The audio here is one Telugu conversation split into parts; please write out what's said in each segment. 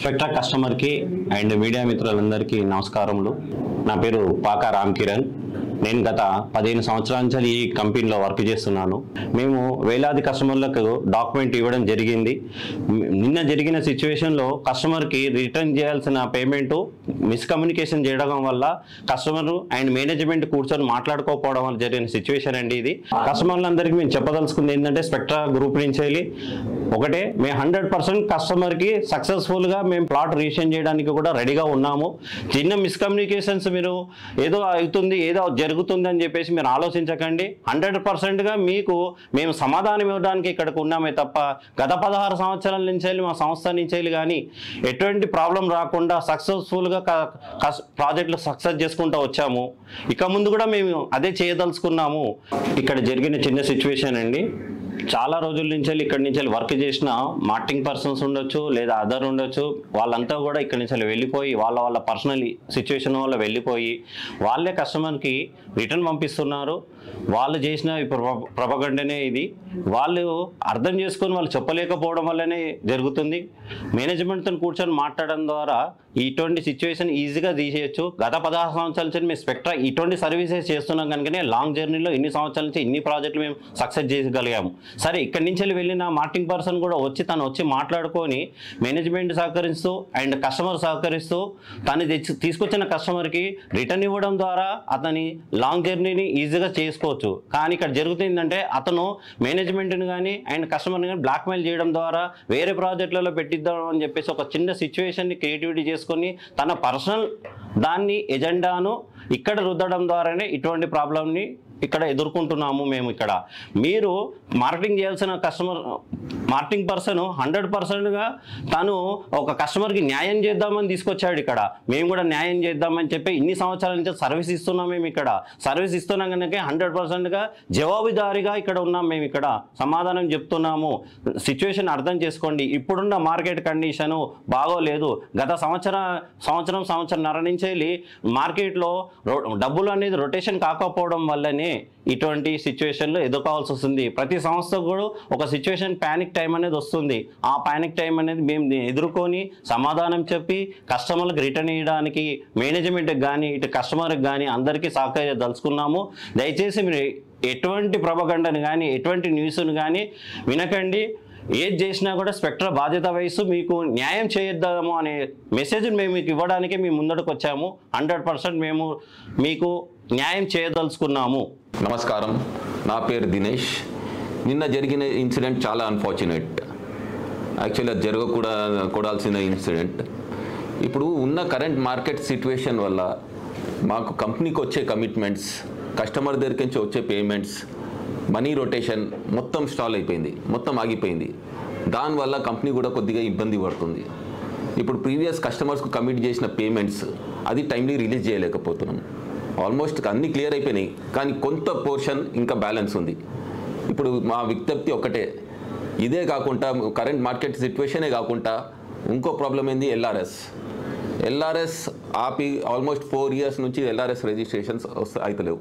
స్పెక్ట్రా కస్టమర్కి అండ్ మీడియా మిత్రులందరికీ నమస్కారములు నా పేరు పాకా రామ్ కిరణ్ నేను గత పదిహేను సంవత్సరాల నుంచి ఈ కంపెనీలో వర్క్ చేస్తున్నాను మేము వేలాది కస్టమర్లకు డాక్యుమెంట్ ఇవ్వడం జరిగింది మ్, నిన్న జరిగిన సిచ్యువేషన్లో కస్టమర్కి రిటర్న్ చేయాల్సిన పేమెంట్ మిస్కమ్యూనికేషన్ చేయడం వల్ల కస్టమర్ అండ్ మేనేజ్మెంట్ కూర్చొని మాట్లాడుకోకపోవడం వల్ల జరిగిన సిచ్యువేషన్ అండి ఇది కస్టమర్లందరికీ మేము చెప్పదలుచుకుంది ఏంటంటే స్పెక్ట్రా గ్రూప్ నుంచి వెళ్ళి ఒకటే మేము హండ్రెడ్ పర్సెంట్ కస్టమర్కి సక్సెస్ఫుల్గా మేము ప్లాట్ రిజిస్ట్రేషన్ చేయడానికి కూడా రెడీగా ఉన్నాము చిన్న మిస్కమ్యూనికేషన్స్ మీరు ఏదో అవుతుంది ఏదో జరుగుతుంది అని చెప్పేసి మీరు ఆలోచించకండి హండ్రెడ్ పర్సెంట్గా మీకు మేము సమాధానం ఇవ్వడానికి ఇక్కడికి ఉన్నామే తప్ప గత పదహారు సంవత్సరాల నుంచి వెళ్ళి మా సంస్థ నుంచి వెళ్ళి కానీ ఎటువంటి ప్రాబ్లం రాకుండా సక్సెస్ఫుల్గా ప్రాజెక్టులు సక్సెస్ చేసుకుంటూ వచ్చాము ఇక ముందు కూడా మేము అదే చేయదలుచుకున్నాము ఇక్కడ జరిగిన చిన్న సిచ్యువేషన్ అండి చాలా రోజుల నుంచి వెళ్ళి ఇక్కడి నుంచి వెళ్ళి వర్క్ చేసిన మార్కెటింగ్ పర్సన్స్ ఉండొచ్చు లేదా అదర్ ఉండొచ్చు వాళ్ళంతా కూడా ఇక్కడి నుంచి వెళ్ళి వెళ్ళిపోయి వాళ్ళ వాళ్ళ పర్సనల్ సిచ్యువేషన్ వల్ల వెళ్ళిపోయి వాళ్ళే కస్టమర్కి రిటర్న్ పంపిస్తున్నారు వాళ్ళు చేసిన ప్రపగండనే ఇది వాళ్ళు అర్థం చేసుకొని వాళ్ళు చెప్పలేకపోవడం వల్లనే జరుగుతుంది మేనేజ్మెంట్తో కూర్చొని మాట్లాడడం ద్వారా ఇటువంటి సిచ్యువేషన్ ఈజీగా తీసేయచ్చు గత పదహారు సంవత్సరాల నుంచి మేము స్పెక్ట్రా ఇటువంటి సర్వీసెస్ చేస్తున్నాం కనుకనే లాంగ్ జర్నీలో ఇన్ని సంవత్సరాల నుంచి ఇన్ని ప్రాజెక్టులు మేము సక్సెస్ చేయగలిగాము సరే ఇక్కడి నుంచి వెళ్ళి వెళ్ళిన మార్కెటింగ్ పర్సన్ కూడా వచ్చి తను వచ్చి మాట్లాడుకొని మేనేజ్మెంట్ సహకరిస్తూ అండ్ కస్టమర్ సహకరిస్తూ తను తెచ్చి తీసుకొచ్చిన కస్టమర్కి రిటర్న్ ఇవ్వడం ద్వారా అతని లాంగ్ జర్నీని ఈజీగా చేసుకోవచ్చు కానీ ఇక్కడ జరుగుతుందంటే అతను మేనేజ్మెంట్ని కానీ అండ్ కస్టమర్ని కానీ బ్లాక్మెయిల్ చేయడం ద్వారా వేరే ప్రాజెక్టులలో పెట్టిద్దాం అని చెప్పేసి ఒక చిన్న సిచ్యువేషన్ని క్రియేటివిటీ చేసుకొని తన పర్సనల్ దాన్ని ఎజెండాను ఇక్కడ రుద్దడం ద్వారానే ఇటువంటి ప్రాబ్లమ్ని ఇక్కడ ఎదుర్కొంటున్నాము మేము ఇక్కడ మీరు మార్కెటింగ్ చేయాల్సిన కస్టమర్ మార్కెటింగ్ పర్సన్ హండ్రెడ్ పర్సెంట్గా తను ఒక కస్టమర్కి న్యాయం చేద్దామని తీసుకొచ్చాడు ఇక్కడ మేము కూడా న్యాయం చేద్దామని చెప్పి ఇన్ని సంవత్సరాల నుంచి సర్వీస్ ఇస్తున్నాం మేము ఇక్కడ సర్వీస్ ఇస్తున్నాం కనుక హండ్రెడ్ పర్సెంట్గా జవాబుదారీగా ఇక్కడ ఉన్నాం మేము ఇక్కడ సమాధానం చెప్తున్నాము సిచ్యువేషన్ అర్థం చేసుకోండి ఇప్పుడున్న మార్కెట్ కండిషను బాగోలేదు గత సంవత్సర సంవత్సరం సంవత్సరంన్నర నుంచి వెళ్ళి మార్కెట్లో రో- డబ్బులు అనేది రొటేషన్ కాకపోవడం వల్లనే ఇటువంటి సిచ్యువేషన్లు ఎదుర్కోవాల్సి వస్తుంది ప్రతి సంస్థ కూడా ఒక సిచ్యువేషన్ ప్యానిక్ టైం అనేది వస్తుంది ఆ ప్యానిక్ టైం అనేది మేము దీన్ని ఎదుర్కొని సమాధానం చెప్పి కస్టమర్లకు రిటర్న్ ఇవ్వడానికి మేనేజ్మెంట్కి కానీ ఇటు కస్టమర్కి కానీ అందరికీ సహకరించదలుచుకున్నాము దయచేసి మీరు ఎటువంటి ప్రభగండని కానీ ఎటువంటి న్యూస్ని కానీ వినకండి ఏది చేసినా కూడా స్పెక్ట్రా బాధ్యత వహిస్తూ మీకు న్యాయం చేయొద్దాము అనే మెసేజ్ని మేము మీకు ఇవ్వడానికి మేము ముందడుకు వచ్చాము హండ్రెడ్ పర్సెంట్ మేము మీకు న్యాయం చేయదలుచుకున్నాము నమస్కారం నా పేరు దినేష్ నిన్న జరిగిన ఇన్సిడెంట్ చాలా అన్ఫార్చునేట్ యాక్చువల్లీ అది జరగకూడా కూడాల్సిన ఇన్సిడెంట్ ఇప్పుడు ఉన్న కరెంట్ మార్కెట్ సిచ్యువేషన్ వల్ల మాకు కంపెనీకి వచ్చే కమిట్మెంట్స్ కస్టమర్ దగ్గరికి నుంచి వచ్చే పేమెంట్స్ మనీ రొటేషన్ మొత్తం స్టాల్ అయిపోయింది మొత్తం ఆగిపోయింది దానివల్ల కంపెనీ కూడా కొద్దిగా ఇబ్బంది పడుతుంది ఇప్పుడు ప్రీవియస్ కస్టమర్స్కు కమిట్ చేసిన పేమెంట్స్ అది టైంలీ రిలీజ్ చేయలేకపోతున్నాం ఆల్మోస్ట్ అన్నీ క్లియర్ అయిపోయినాయి కానీ కొంత పోర్షన్ ఇంకా బ్యాలెన్స్ ఉంది ఇప్పుడు మా విజ్ఞప్తి ఒకటే ఇదే కాకుండా కరెంట్ మార్కెట్ సిచ్యువేషనే కాకుండా ఇంకో ప్రాబ్లం ఏంది ఎల్ఆర్ఎస్ ఎల్ఆర్ఎస్ ఆపి ఆల్మోస్ట్ ఫోర్ ఇయర్స్ నుంచి ఎల్ఆర్ఎస్ రిజిస్ట్రేషన్స్ వస్తా అవుతలేవు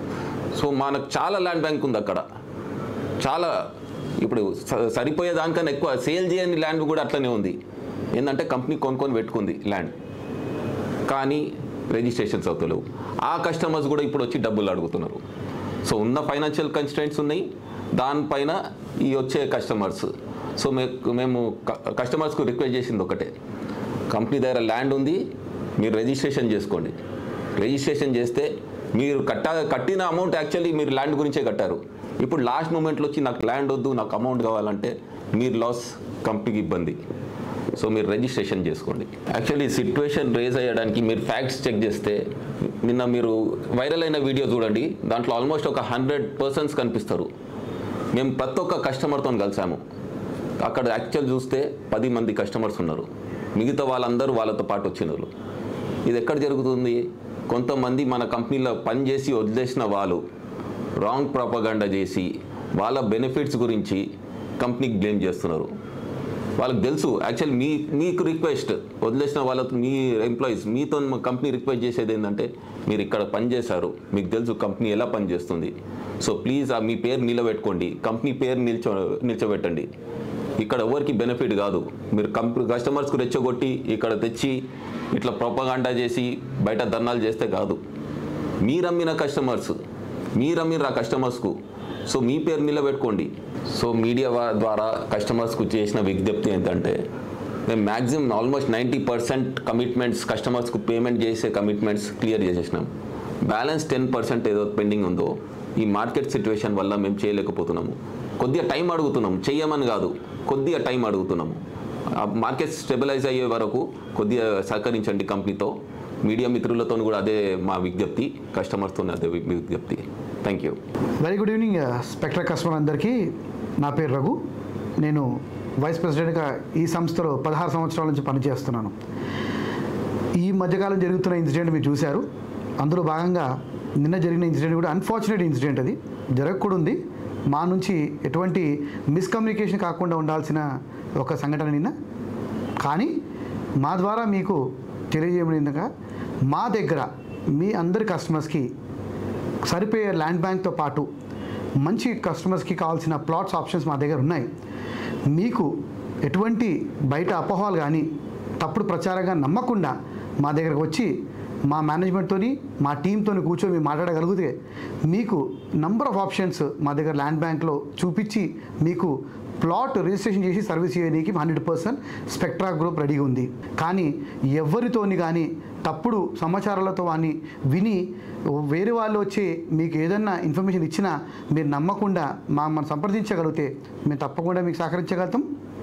సో మనకు చాలా ల్యాండ్ బ్యాంక్ ఉంది అక్కడ చాలా ఇప్పుడు స- సరిపోయే దానికన్నా ఎక్కువ సేల్ చేయని ల్యాండ్ కూడా అట్లనే ఉంది ఏంటంటే కంపెనీ కొనుక్కొని పెట్టుకుంది ల్యాండ్ కానీ రిజిస్ట్రేషన్స్ అవుతలేవు ఆ కస్టమర్స్ కూడా ఇప్పుడు వచ్చి డబ్బులు అడుగుతున్నారు సో ఉన్న ఫైనాన్షియల్ కన్స్టెంట్స్ ఉన్నాయి దానిపైన ఈ వచ్చే కస్టమర్స్ సో మే మేము కస్టమర్స్కు రిక్వెస్ట్ చేసింది ఒకటే కంపెనీ దగ్గర ల్యాండ్ ఉంది మీరు రిజిస్ట్రేషన్ చేసుకోండి రిజిస్ట్రేషన్ చేస్తే మీరు కట్ట కట్టిన అమౌంట్ యాక్చువల్లీ మీరు ల్యాండ్ గురించే కట్టారు ఇప్పుడు లాస్ట్ మూమెంట్లో వచ్చి నాకు ల్యాండ్ వద్దు నాకు అమౌంట్ కావాలంటే మీరు లాస్ కంపెనీకి ఇబ్బంది సో మీరు రిజిస్ట్రేషన్ చేసుకోండి యాక్చువల్లీ సిచ్యువేషన్ రేజ్ అయ్యడానికి మీరు ఫ్యాక్ట్స్ చెక్ చేస్తే నిన్న మీరు వైరల్ అయిన వీడియో చూడండి దాంట్లో ఆల్మోస్ట్ ఒక హండ్రెడ్ పర్సన్స్ కనిపిస్తారు మేము ప్రతి ఒక్క కస్టమర్తో కలిసాము అక్కడ యాక్చువల్ చూస్తే పది మంది కస్టమర్స్ ఉన్నారు మిగతా వాళ్ళందరూ వాళ్ళతో పాటు వచ్చినారు ఇది ఎక్కడ జరుగుతుంది కొంతమంది మన కంపెనీలో పనిచేసి వదిలేసిన వాళ్ళు రాంగ్ ప్రాపగండా చేసి వాళ్ళ బెనిఫిట్స్ గురించి కంపెనీకి బ్లేమ్ చేస్తున్నారు వాళ్ళకి తెలుసు యాక్చువల్ మీ మీకు రిక్వెస్ట్ వదిలేసిన వాళ్ళతో మీ ఎంప్లాయీస్ మీతో మా కంపెనీ రిక్వెస్ట్ చేసేది ఏంటంటే మీరు ఇక్కడ పనిచేశారు మీకు తెలుసు కంపెనీ ఎలా పనిచేస్తుంది సో ప్లీజ్ ఆ మీ పేరు నిలబెట్టుకోండి కంపెనీ పేరు నిల్చో నిల్చోబెట్టండి ఇక్కడ ఎవరికి బెనిఫిట్ కాదు మీరు కంపెనీ కస్టమర్స్కు రెచ్చగొట్టి ఇక్కడ తెచ్చి ఇట్లా ప్రొపగాండా చేసి బయట ధర్నాలు చేస్తే కాదు మీరు అమ్మిన కస్టమర్స్ మీరు అమ్మిన ఆ కస్టమర్స్కు సో మీ పేరు నిలబెట్టుకోండి సో మీడియా వా- ద్వారా కస్టమర్స్కు చేసిన విజ్ఞప్తి ఏంటంటే మేము maximum almost ninety percent commitments కస్టమర్స్కు పేమెంట్ చేసే కమిట్మెంట్స్ క్లియర్ చేసేసినాం బ్యాలెన్స్ టెన్ పర్సెంట్ ఏదో పెండింగ్ ఉందో ఈ మార్కెట్ సిచ్యువేషన్ వల్ల మేము చేయలేకపోతున్నాము కొద్దిగా టైం అడుగుతున్నాం చెయ్యమని కాదు కొద్దిగా టైం అడుగుతున్నాము ఆ మార్కెట్ స్టెబిలైజ్ అయ్యే వరకు కొద్దిగా సహకరించండి కంపెనీతో మీడియా మిత్రులతో కూడా అదే మా విజ్ఞప్తి కస్టమర్స్తో అదే వి- విజ్ఞప్తి thank you very good evening Spectra customer అందరికీ నా పేరు రఘు నేను వైస్ ప్రెసిడెంట్గా ఈ సంస్థలో పదహారు సంవత్సరాల నుంచి పనిచేస్తున్నాను ఈ మధ్యకాలం జరుగుతున్న ఇన్సిడెంట్ మీరు చూశారు అందులో భాగంగా నిన్న జరిగిన ఇన్సిడెంట్ కూడా అన్ఫార్చునేట్ ఇన్సిడెంట్ అది జరగకూడదు ఉంది మా నుంచి ఎటువంటి మిస్కమ్యూనికేషన్ కాకుండా ఉండాల్సిన ఒక సంఘటన నిన్న కానీ మా ద్వారా మీకు తెలియజేయబడిందిగా మా దగ్గర మీ అందరి కస్టమర్స్కి సరిపోయే ల్యాండ్ బ్యాంక్తో పాటు మంచి కస్టమర్స్కి కావాల్సిన ప్లాట్స్ ఆప్షన్స్ మా దగ్గర ఉన్నాయి మీకు ఎటువంటి బయట అపోహలు కానీ తప్పుడు ప్రచారంగా నమ్మకుండా మా దగ్గరకు వచ్చి మా మేనేజ్మెంట్తోని మా టీంతో కూర్చొని మేము మాట్లాడగలిగితే మీకు నంబర్ ఆఫ్ ఆప్షన్స్ మా దగ్గర ల్యాండ్ బ్యాంక్లో చూపించి మీకు ప్లాట్ రిజిస్ట్రేషన్ చేసి సర్వీస్ చేయడానికి హండ్రెడ్ పర్సెంట్ స్పెక్ట్రా గ్రూప్ రెడీగా ఉంది కానీ ఎవరితోని కానీ తప్పుడు సమాచారాలతో అని విని వేరే వాళ్ళు వచ్చి మీకు ఏదన్నా ఇన్ఫర్మేషన్ ఇచ్చినా మీరు నమ్మకుండా మా మనం సంప్రదించగలిగితే మేము తప్పకుండా మీకు సహకరించగలుగుతాం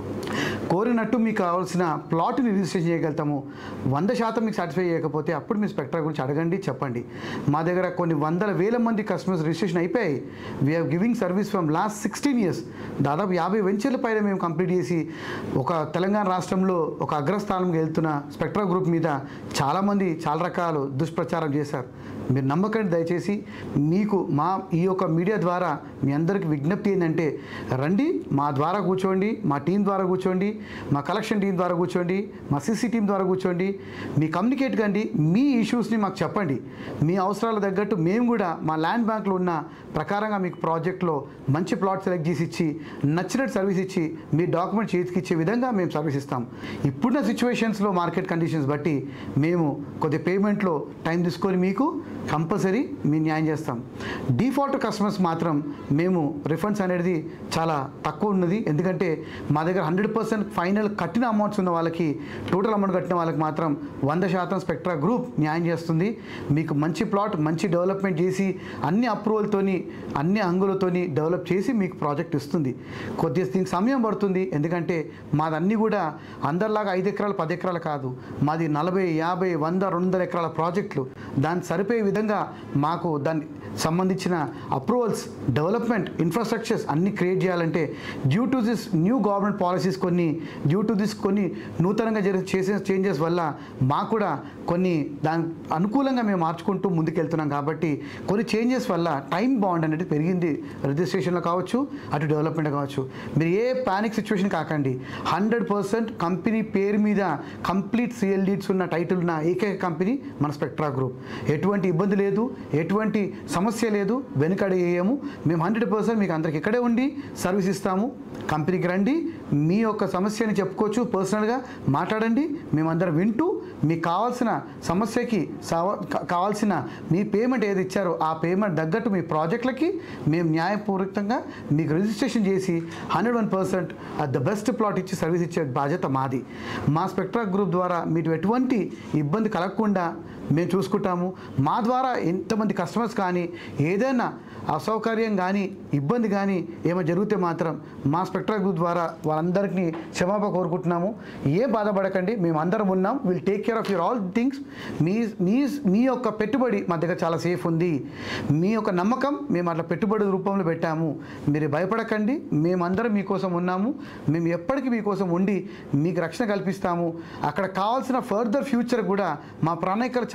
కోరినట్టు మీకు కావాల్సిన ప్లాట్ని రిజిస్ట్రేషన్ చేయగలుగుతాము వంద శాతం మీకు సాటిస్ఫై చేయకపోతే అప్పుడు మీ స్పెక్ట్రా గురించి అడగండి చెప్పండి మా దగ్గర కొన్ని వందల వేల మంది కస్టమర్స్ రిజిస్ట్రేషన్ అయిపోయాయి we are giving service from last sixteen years దాదాపు యాభై వెంచర్ల పైన మేము కంప్లీట్ చేసి ఒక తెలంగాణ రాష్ట్రంలో ఒక అగ్రస్థానంకి వెళ్తున్న స్పెక్ట్రా గ్రూప్ మీద చాలామంది చాలా రకాలు దుష్ప్రచారం చేశారు మీరు నమ్మకండి దయచేసి మీకు మా ఈ యొక్క మీడియా ద్వారా మీ అందరికి విజ్ఞప్తి ఏంటంటే రండి మా ద్వారా కూర్చోండి మా టీం ద్వారా కూర్చోండి మా కలెక్షన్ టీం ద్వారా కూర్చోండి మా సిసి టీం ద్వారా కూర్చోండి మీ కమ్యూనికేట్ కండి మీ ఇష్యూస్ని మాకు చెప్పండి మీ అవసరాల తగ్గట్టు మేము కూడా మా ల్యాండ్ బ్యాంక్లో ఉన్న ప్రకారంగా మీకు ప్రాజెక్ట్లో మంచి ప్లాట్ సెలెక్ట్ చేసి ఇచ్చి నచ్చినట్టు సర్వీస్ ఇచ్చి మీ డాక్యుమెంట్ చేతికి ఇచ్చే విధంగా మేము సర్వీస్ ఇస్తాం ఇప్పుడున్న సిచ్యువేషన్స్లో మార్కెట్ కండిషన్స్ బట్టి మేము కొద్ది పేమెంట్లో టైం తీసుకొని మీకు కంపల్సరీ మీ న్యాయం చేస్తాం డిఫాల్ట్ కస్టమర్స్ మాత్రం మేము రిఫండ్స్ అనేది చాలా తక్కువ ఉన్నది ఎందుకంటే మా దగ్గర హండ్రెడ్ పర్సెంట్ ఫైనల్ కట్టిన అమౌంట్స్ ఉన్న వాళ్ళకి టోటల్ అమౌంట్ కట్టిన వాళ్ళకి మాత్రం వంద శాతం స్పెక్ట్రా గ్రూప్ న్యాయం చేస్తుంది మీకు మంచి ప్లాట్ మంచి డెవలప్మెంట్ చేసి అన్ని అప్రూవల్తోని అన్ని అంగులతోని డెవలప్ చేసి మీకు ప్రాజెక్ట్ ఇస్తుంది కొద్దిగా దీనికి సమయం పడుతుంది ఎందుకంటే మాదన్నీ కూడా అందరిలాగా ఐదు ఎకరాలు పది ఎకరాలు కాదు మాది నలభై యాభై వంద రెండు వందల ఎకరాల ప్రాజెక్టులు దాన్ని సరిపోయే విధంగా మాకు దాన్ని సంబంధించిన అప్రూవల్స్ డెవలప్మెంట్ ఇన్ఫ్రాస్ట్రక్చర్స్ అన్ని క్రియేట్ చేయాలంటే due to this new government policies కొన్ని డ్యూ టు దిస్ కొన్ని నూతనంగా జరిగే చేసే చేంజెస్ వల్ల మాకు కూడా కొన్ని దాని అనుకూలంగా మేము మార్చుకుంటూ ముందుకెళ్తున్నాం కాబట్టి కొన్ని చేంజెస్ వల్ల టైం బాండ్ అనేది పెరిగింది రిజిస్ట్రేషన్లో కావచ్చు అటు డెవలప్మెంట్ కావచ్చు మీరు ఏ పానిక్ సిచ్యువేషన్ కాకండి హండ్రెడ్ పర్సెంట్ కంపెనీ పేరు మీద కంప్లీట్ సిఎల్ డీడ్స్ ఉన్న టైటిల్ ఉన్న ఏకైక కంపెనీ మన స్పెక్ట్రా గ్రూప్ ఎటువంటి ఇబ్బంది లేదు ఎటువంటి సమస్య లేదు వెనుకడి వేయము మేము హండ్రెడ్ పర్సెంట్ మీకు అందరికి ఇక్కడే ఉండి సర్వీస్ ఇస్తాము కంపెనీకి రండి మీ యొక్క సమస్యని చెప్పుకోవచ్చు పర్సనల్గా మాట్లాడండి మేమందరం వింటూ మీకు కావాల్సిన సమస్యకి సావ- కా- కావాల్సిన మీ పేమెంట్ ఏది ఇచ్చారో ఆ పేమెంట్ తగ్గట్టు మీ ప్రాజెక్టులకి మేము న్యాయపూర్వకంగా మీకు రిజిస్ట్రేషన్ చేసి hundred one percent the best plot ఇచ్చి సర్వీస్ ఇచ్చే బాధ్యత మాది మా స్పెక్ట్రా గ్రూప్ ద్వారా మీకు ఎటువంటి ఇబ్బంది కలగకుండా మేము చూసుకుంటాము మా ద్వారా ఎంతమంది కస్టమర్స్ కానీ ఏదైనా అసౌకర్యం కానీ ఇబ్బంది కానీ ఏమైనా జరిగితే మాత్రం మా స్పెక్ట్రా గ్రూప్ ద్వారా వాళ్ళందరికీ క్షమాపణ కోరుకుంటున్నాము ఏ బాధపడకండి మేము అందరం ఉన్నాం will take care of your all things మీ మీ మీ యొక్క పెట్టుబడి మా దగ్గర చాలా సేఫ్ ఉంది మీ యొక్క నమ్మకం మేము అట్లా పెట్టుబడి రూపంలో పెట్టాము మీరు భయపడకండి మేమందరం మీకోసం ఉన్నాము మేము ఎప్పటికీ మీకోసం ఉండి మీకు రక్షణ కల్పిస్తాము అక్కడ కావాల్సిన ఫర్దర్ ఫ్యూచర్ కూడా మా ప్రణాళికలు చాలా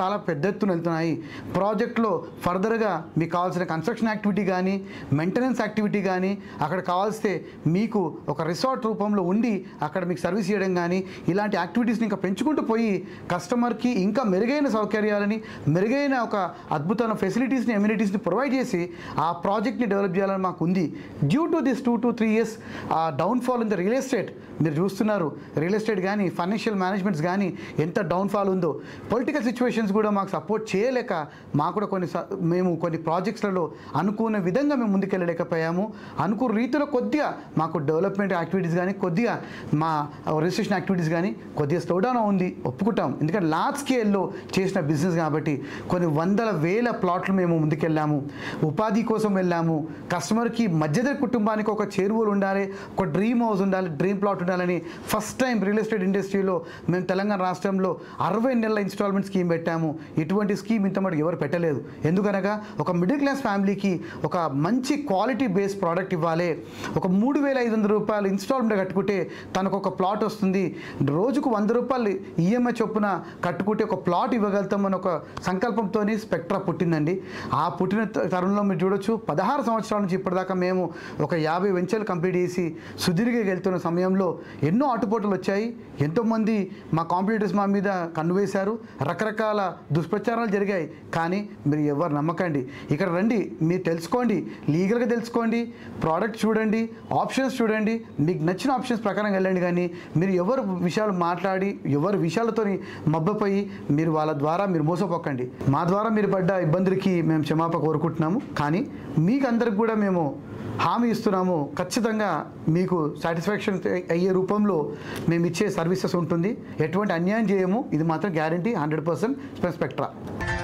చాలా పెద్ద ఎత్తున వెళ్తున్నాయి ప్రాజెక్ట్లో ఫర్దర్గా మీకు కావాల్సిన కన్స్ట్రక్షన్ యాక్టివిటీ కానీ మెయింటెనెన్స్ యాక్టివిటీ కానీ అక్కడ కావాల్స్తే మీకు ఒక రిసార్ట్ రూపంలో ఉండి అక్కడ మీకు సర్వీస్ చేయడం కానీ ఇలాంటి యాక్టివిటీస్ని ఇంకా పెంచుకుంటూ పోయి కస్టమర్కి ఇంకా మెరుగైన సౌకర్యాలని మెరుగైన ఒక అద్భుతమైన ఫెసిలిటీస్ని ఎమ్యూనిటీస్ని ప్రొవైడ్ చేసి ఆ ప్రాజెక్ట్ని డెవలప్ చేయాలని మాకు ఉంది due to this two to three years ఆ downfall in the real estate మీరు చూస్తున్నారు రియల్ ఎస్టేట్ కానీ ఫైనాన్షియల్ మేనేజ్మెంట్స్ కానీ ఎంత డౌన్ఫాల్ ఉందో పొలిటికల్ సిచ్యువేషన్స్ కూడా మాకు సపోర్ట్ చేయలేక మాకు కూడా కొన్ని స- మేము కొన్ని ప్రాజెక్ట్స్లలో అనుకున్న విధంగా మేము ముందుకెళ్ళలేకపోయాము అనుకున్న రీతిలో కొద్దిగా మాకు డెవలప్మెంట్ యాక్టివిటీస్ కానీ కొద్దిగా మా రిజిస్ట్రేషన్ యాక్టివిటీస్ కానీ కొద్దిగా స్లో డౌన్ ఉంది ఒప్పుకుంటాం ఎందుకంటే లార్జ్ స్కేల్లో చేసిన బిజినెస్ కాబట్టి కొన్ని వందల వేల ప్లాట్లు మేము ముందుకెళ్ళాము ఉపాధి కోసం వెళ్ళాము కస్టమర్కి మధ్యతర కుటుంబానికి ఒక చేరువలు ఉండాలి ఒక డ్రీమ్ హౌస్ ఉండాలి డ్రీమ్ ప్లాట్ ఉండాలని ఫస్ట్ టైం రియల్ ఎస్టేట్ ఇండస్ట్రీలో మేము తెలంగాణ రాష్ట్రంలో అరవై నెలల ఇన్స్టాల్మెంట్ స్కీమ్ పెట్టాము ఇటువంటి స్కీమ్ ఇంత మటుకు ఎవరు పెట్టలేదు ఎందుకనగా ఒక మిడిల్ క్లాస్ ఫ్యామిలీకి ఒక మంచి క్వాలిటీ బేస్ ప్రోడక్ట్ ఇవ్వాలి ఒక మూడు వేల ఐదు వందల రూపాయలు ఇన్స్టాల్మెంట్ కట్టుకుంటే తనకు ఒక ప్లాట్ వస్తుంది రోజుకు వంద రూపాయలు ఈఎంఐ చొప్పున కట్టుకుంటే ఒక ప్లాట్ ఇవ్వగలుగుతామని ఒక సంకల్పంతో స్పెక్ట్రా పుట్టిందండి ఆ పుట్టిన త- తరుణంలో మీరు చూడొచ్చు పదహారు సంవత్సరాల నుంచి ఇప్పటిదాకా మేము ఒక యాభై వెంచర్లు కంప్లీట్ చేసి సుదీర్ఘంగా వెళ్తున్న సమయంలో ఎన్నో ఆటుపోటలు వచ్చాయి ఎంతోమంది మా కాంపిటీటర్స్ మా మీద కన్ను వేశారు రకరకాల దుష్ప్రచారాలు జరిగాయి కానీ మీరు ఎవరు నమ్మకండి ఇక్కడ రండి మీరు తెలుసుకోండి లీగల్గా తెలుసుకోండి ప్రోడక్ట్ చూడండి ఆప్షన్స్ చూడండి మీకు నచ్చిన ఆప్షన్స్ ప్రకారం వెళ్ళండి కానీ మీరు ఎవరు విషయాలు మాట్లాడి ఎవరు విషయాలతో మబ్బపోయి మీరు వాళ్ళ ద్వారా మీరు మోసపోకండి మా ద్వారా మీరు పడ్డ ఇబ్బందులకి మేము క్షమాపణ కోరుకుంటున్నాము కానీ మీకు అందరికి కూడా మేము హామీ ఇస్తున్నాము ఖచ్చితంగా మీకు సాటిస్ఫాక్షన్ అయ్యే రూపంలో మేము ఇచ్చే సర్వీసెస్ ఉంటుంది ఎటువంటి అన్యాయం చేయము ఇది మాత్రం గ్యారంటీ హండ్రెడ్ పర్సెంట్ స్పెక్ట్రా